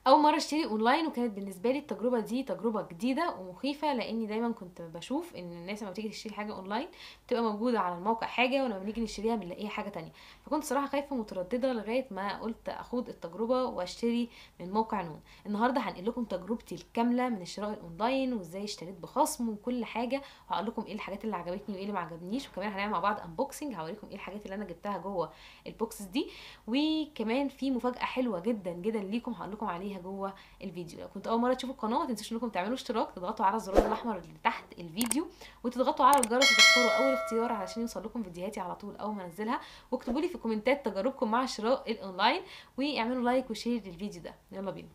اول مره اشتري اونلاين وكانت بالنسبه لي التجربه دي تجربه جديده ومخيفه لاني دايما كنت بشوف ان الناس لما بتيجي تشتري حاجه اونلاين بتبقى موجوده على الموقع حاجه ولما بنيجي نشتريها بنلاقيها حاجه تانية فكنت صراحه خايفه ومتردده لغايه ما قلت اخوض التجربه واشتري من موقع نون النهارده هنقل لكم تجربتي الكامله من الشراء الاونلاين وازاي اشتريت بخصم وكل حاجه وهقول لكم ايه الحاجات اللي عجبتني وايه اللي ما عجبنيش وكمان هنعمل مع بعض انبوكسنج هوريكم ايه الحاجات اللي انا جبتها جوه البوكسز دي وكمان في مفاجاه حلوه جدا جدا ليكم هقول لكم عليها جوه الفيديو لو كنت اول مره تشوفوا القناه ما تنسوش انكم تعملوا اشتراك تضغطوا على الزرار الاحمر اللي تحت الفيديو وتضغطوا على الجرس وتختاروا اول اختيار علشان يوصل لكم فيديوهاتي على طول اول ما انزلها واكتبوا لي في كومنتات تجاربكم مع الشراء الاونلاين واعملوا لايك وشير للفيديو ده يلا بينا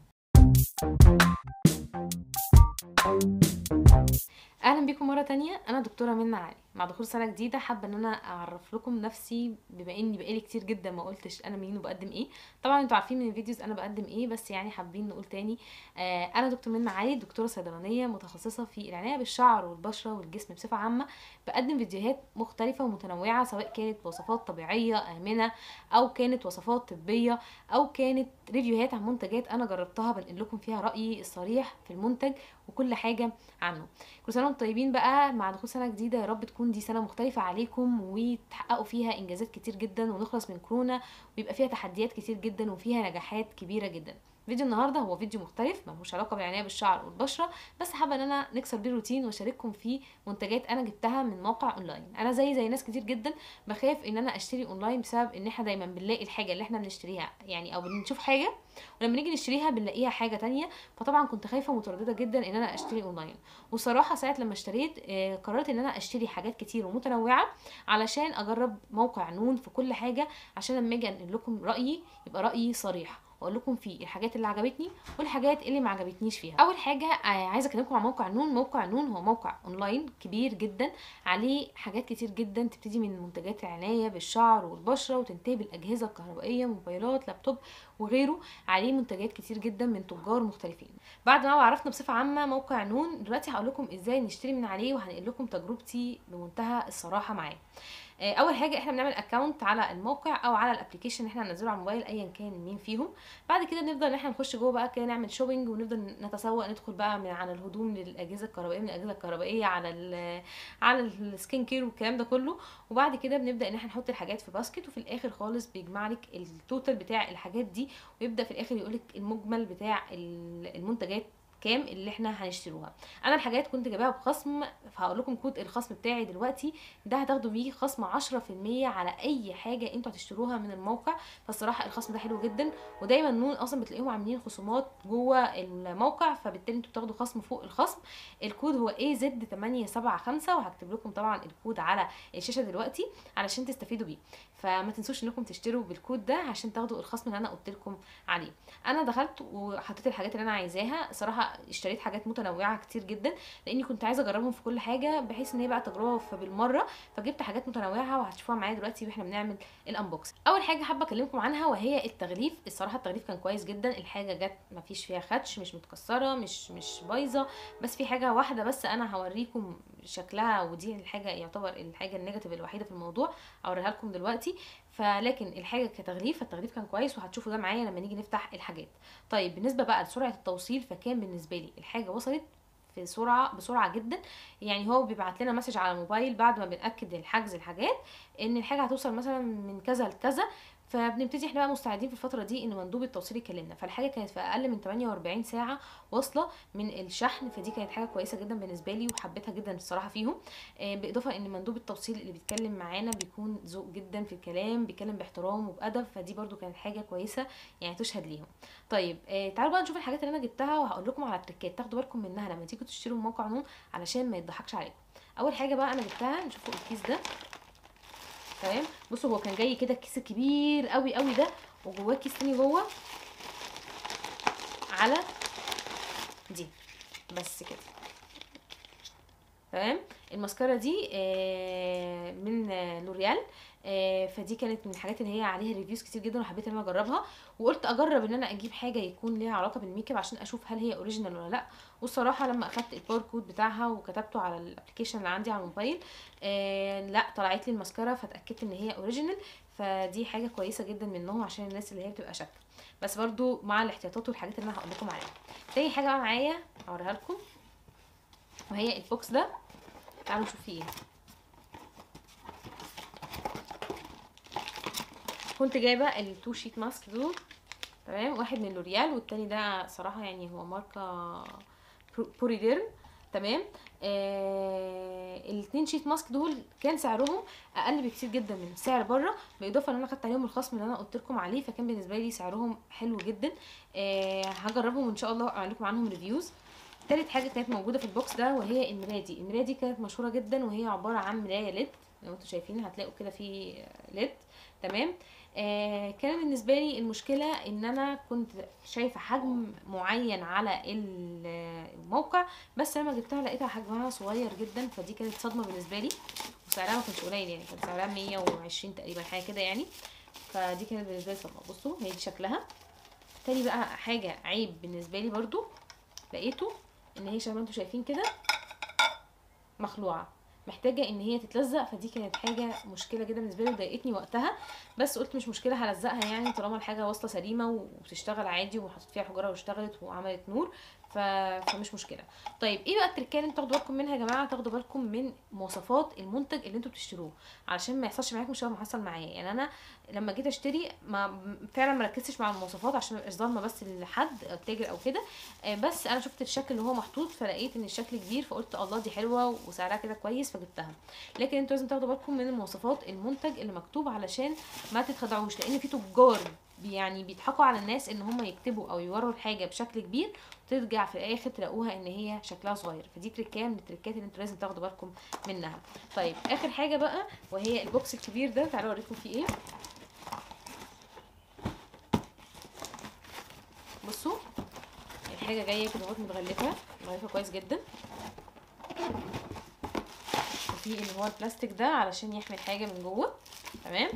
اهلا بيكم مره تانية انا دكتوره منى علي مع دخول سنه جديده حابه ان انا اعرف لكم نفسي بما اني بقالي كتير جدا ما قلتش انا مين وبقدم ايه طبعا انتوا عارفين من الفيديوز انا بقدم ايه بس يعني حابين نقول تاني آه انا دكتور منى علي دكتوره صيدلانيه متخصصه في العنايه بالشعر والبشره والجسم بصفه عامه بقدم فيديوهات مختلفه ومتنوعه سواء كانت وصفات طبيعيه امنه او كانت وصفات طبيه او كانت ريفيوهات عن منتجات انا جربتها بنقل لكم فيها رايي الصريح في المنتج وكل حاجه عنه كل سنه وانتم طيبين بقى مع دخول سنه جديده يا رب تكون دي سنه مختلفه عليكم وتحققوا فيها انجازات كتير جدا ونخلص من كورونا ويبقى فيها تحديات كتير جدا وفيها نجاحات كبيره جدا فيديو النهارده هو فيديو مختلف ملوش علاقه بالعنايه بالشعر والبشره بس حابه ان انا نكسر بيه الروتين واشارككم فيه منتجات انا جبتها من موقع اونلاين انا زي زي ناس كتير جدا بخاف ان انا اشتري اونلاين بسبب ان احنا دايما بنلاقي الحاجه اللي احنا بنشتريها يعني او بنشوف حاجه ولما نيجي نشتريها بنلاقيها حاجه تانية فطبعا كنت خايفه ومتردده جدا ان انا اشتري اونلاين وصراحه ساعه لما اشتريت آه، قررت ان انا اشتري حاجات كتير ومتنوعه علشان اجرب موقع نون في كل حاجه عشان لما اجي انقل لكم رايي يبقى رايي صريح واقول لكم فيه الحاجات اللي عجبتني والحاجات اللي ما عجبتنيش فيها اول حاجه آه، عايزه اكلمكم عن موقع نون موقع نون هو موقع اونلاين كبير جدا عليه حاجات كتير جدا تبتدي من منتجات العنايه بالشعر والبشره وتنتهي بالاجهزه الكهربائيه موبايلات لابتوب وغيره عليه منتجات كتير جدا من تجار مختلفين بعد ما عرفنا بصفه عامه موقع نون دلوقتي هقول لكم ازاي نشتري من عليه وهنقل لكم تجربتي بمنتهى الصراحه معاه آه، اول حاجه احنا بنعمل اكونت على الموقع او على الابلكيشن اللي احنا هننزله على الموبايل ايا كان مين فيهم بعد كده بنفضل ان احنا نخش جوه بقى كده نعمل شوبينج ونفضل نتسوق ندخل بقى من على الهدوم للاجهزه الكهربائيه من الاجهزه الكهربائيه على ال على السكين كير والكلام ده كله وبعد كده بنبدا ان احنا نحط الحاجات في باسكت وفي الاخر خالص بيجمع لك التوتال بتاع الحاجات دي ويبدا في الاخر يقول لك المجمل بتاع ال- المنتجات كام اللي احنا هنشتروها انا الحاجات كنت جايباها بخصم فهقول لكم كود الخصم بتاعي دلوقتي ده هتاخدوا بيه خصم 10% على اي حاجه انتوا هتشتروها من الموقع فالصراحه الخصم ده حلو جدا ودايما نون اصلا بتلاقيهم عاملين خصومات جوه الموقع فبالتالي انتوا بتاخدوا خصم فوق الخصم الكود هو AZ875 وهكتب لكم طبعا الكود على الشاشه دلوقتي علشان تستفيدوا بيه فما تنسوش انكم تشتروا بالكود ده عشان تاخدوا الخصم اللي انا قلت لكم عليه انا دخلت وحطيت الحاجات اللي انا عايزاها صراحه اشتريت حاجات متنوعه كتير جدا لاني كنت عايزه اجربهم في كل حاجه بحيث ان هي بقى تجربه فبالمره فجبت حاجات متنوعه وهتشوفوها معايا دلوقتي واحنا بنعمل الانبوكس اول حاجه حابه اكلمكم عنها وهي التغليف الصراحه التغليف كان كويس جدا الحاجه جت ما فيش فيها خدش مش متكسره مش مش بايظه بس في حاجه واحده بس انا هوريكم شكلها ودي الحاجه يعتبر الحاجه النيجاتيف الوحيده في الموضوع اوريها لكم دلوقتي فلكن الحاجه كتغليف فالتغليف كان كويس وهتشوفوا ده معايا لما نيجي نفتح الحاجات طيب بالنسبه بقى لسرعه التوصيل فكان بالنسبه لي الحاجه وصلت في سرعه بسرعه جدا يعني هو بيبعت لنا مسج على الموبايل بعد ما بناكد الحجز الحاجات ان الحاجه هتوصل مثلا من كذا لكذا فبنبتدي احنا بقى مستعدين في الفتره دي ان مندوب التوصيل يكلمنا فالحاجه كانت في اقل من 48 ساعه واصله من الشحن فدي كانت حاجه كويسه جدا بالنسبه لي وحبيتها جدا الصراحه فيهم آه، بالاضافه ان مندوب التوصيل اللي بيتكلم معانا بيكون ذوق جدا في الكلام بيتكلم باحترام وبادب فدي برده كانت حاجه كويسه يعني تشهد ليهم طيب آه تعالوا بقى نشوف الحاجات اللي انا جبتها وهقول لكم على تريكات تاخدوا بالكم منها لما تيجوا تشتروا من موقع نون علشان ما يضحكش عليكم اول حاجه بقى انا جبتها نشوفوا الكيس ده تمام بصوا هو كان جاي كده الكيس الكبير قوي قوي ده وجواه كيس تاني جوه على دي بس كده تمام الماسكارا دي آه، من آه، لوريال آه، فدي كانت من الحاجات اللي هي عليها ريفيوز كتير جدا وحبيت ان انا اجربها وقلت اجرب ان انا اجيب حاجه يكون ليها علاقه بالميك اب عشان اشوف هل هي اوريجينال ولا لا والصراحه لما اخدت الباركود بتاعها وكتبته على الابلكيشن اللي عندي على الموبايل آه لا طلعت لي الماسكارا فاتاكدت ان هي اوريجينال فدي حاجه كويسه جدا منهم عشان الناس اللي هي بتبقى شاكه بس برضو مع الاحتياطات والحاجات اللي انا هقول لكم عليها تاني حاجه بقى معايا هوريها لكم وهي البوكس ده تعالوا نشوف فيه ايه كنت جايبه التو شيت ماسك دول تمام واحد من لوريال والتاني ده صراحه يعني هو ماركه بوريديرم تمام آه الاتنين شيت ماسك دول كان سعرهم اقل بكتير جدا من سعر بره بالاضافه ان انا خدت عليهم الخصم اللي انا قلت لكم عليه فكان بالنسبه لي سعرهم حلو جدا آه هجربهم ان شاء الله اعمل لكم عنهم ريفيوز تالت حاجه كانت موجوده في البوكس ده وهي المرايه دي المرايه دي كانت مشهوره جدا وهي عباره عن مرايه ليد لو انتوا شايفين هتلاقوا كده في ليد تمام آه كان بالنسبه لي المشكله ان انا كنت شايفه حجم معين على الموقع بس لما جبتها لقيتها حجمها صغير جدا فدي كانت صدمه بالنسبه لي وسعرها ما كانش قليل يعني كان سعرها 120 تقريبا حاجه كده يعني فدي كانت بالنسبه لي صدمه بصوا هي دي شكلها تاني بقى حاجه عيب بالنسبه لي برضو لقيته ان هي شبه ما انتوا شايفين كده مخلوعه محتاجه ان هي تتلزق فدي كانت حاجه مشكله جدا بالنسبه لي وضايقتني وقتها بس قلت مش مشكله هلزقها يعني طالما الحاجه واصله سليمه وبتشتغل عادي وحطيت فيها حجره واشتغلت وعملت نور ف... فمش مشكله طيب ايه بقى التركيه اللي انتوا تاخدوا بالكم منها يا جماعه تاخدوا بالكم من مواصفات المنتج اللي انتوا بتشتروه علشان ما يحصلش معاكم شبه ما حصل معايا يعني انا لما جيت اشتري ما فعلا ما ركزتش مع المواصفات عشان ما ابقاش ظالمه بس لحد التاجر او كده بس انا شفت الشكل اللي هو محطوط فلقيت ان الشكل كبير فقلت الله دي حلوه وسعرها كده كويس فجبتها لكن انتوا لازم تاخدوا بالكم من المواصفات المنتج اللي مكتوب علشان ما تتخدعوش لان في تجار يعني بيضحكوا على الناس ان هم يكتبوا او يوروا الحاجه بشكل كبير وترجع في الاخر تلاقوها ان هي شكلها صغير فدي تركيه من التركات اللي انتوا لازم تاخدوا بالكم منها طيب اخر حاجه بقى وهي البوكس الكبير ده تعالوا اوريكم فيه ايه بصوا الحاجه جايه كده اهوت متغلفه متغلفه كويس جدا وفي اللي هو البلاستيك ده علشان يحمي الحاجه من جوه تمام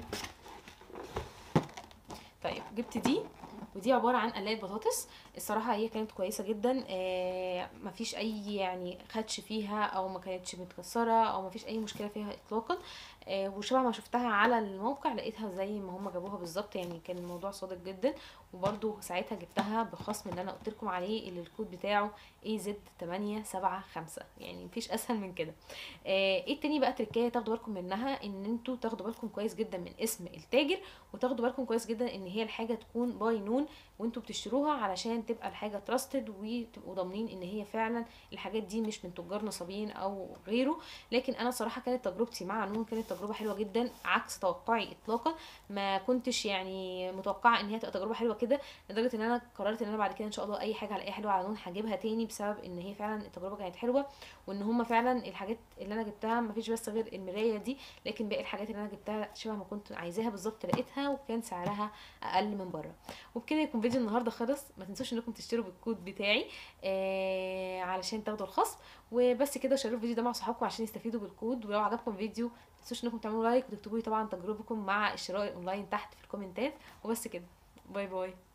طيب جبت دي ودي عباره عن قلايه بطاطس الصراحه هي كانت كويسه جدا آه مفيش اي يعني خدش فيها او ما كانتش متكسره او مفيش اي مشكله فيها اطلاقا آه وشبه ما شفتها على الموقع لقيتها زي ما هم جابوها بالظبط يعني كان الموضوع صادق جدا وبرده ساعتها جبتها بخصم اللي انا قلت لكم عليه اللي الكود بتاعه AZ875 يعني مفيش اسهل من كده آه ايه التاني بقى تركيه تاخدوا بالكم منها ان انتوا تاخدوا بالكم كويس جدا من اسم التاجر وتاخدوا بالكم كويس جدا ان هي الحاجه تكون باي نون وانتوا بتشتروها علشان تبقى الحاجه تراستد وتبقوا ضامنين ان هي فعلا الحاجات دي مش من تجار نصابين او غيره لكن انا صراحه كانت تجربتي مع نون كانت تجربه حلوه جدا عكس توقعي اطلاقا ما كنتش يعني متوقعه ان هي تبقى تجربه حلوه كده لدرجه ان انا قررت ان انا بعد كده ان شاء الله اي حاجه على اي حلوه على نون هجيبها تاني بسبب ان هي فعلا التجربه كانت حلوه وان هم فعلا الحاجات اللي انا جبتها ما فيش بس غير المرايه دي لكن باقي الحاجات اللي انا جبتها شبه ما كنت عايزاها بالظبط لقيتها وكان سعرها اقل من بره وبكده يكون فيديو النهارده خلص ما تنسوش انكم تشتروا بالكود بتاعي آه علشان تاخدوا الخصم وبس كده شاركوا الفيديو ده مع صحابكم عشان يستفيدوا بالكود ولو عجبكم الفيديو ما تنسوش انكم تعملوا لايك وتكتبوا لي طبعا تجربتكم مع الشراء اونلاين تحت في الكومنتات وبس كده باي باي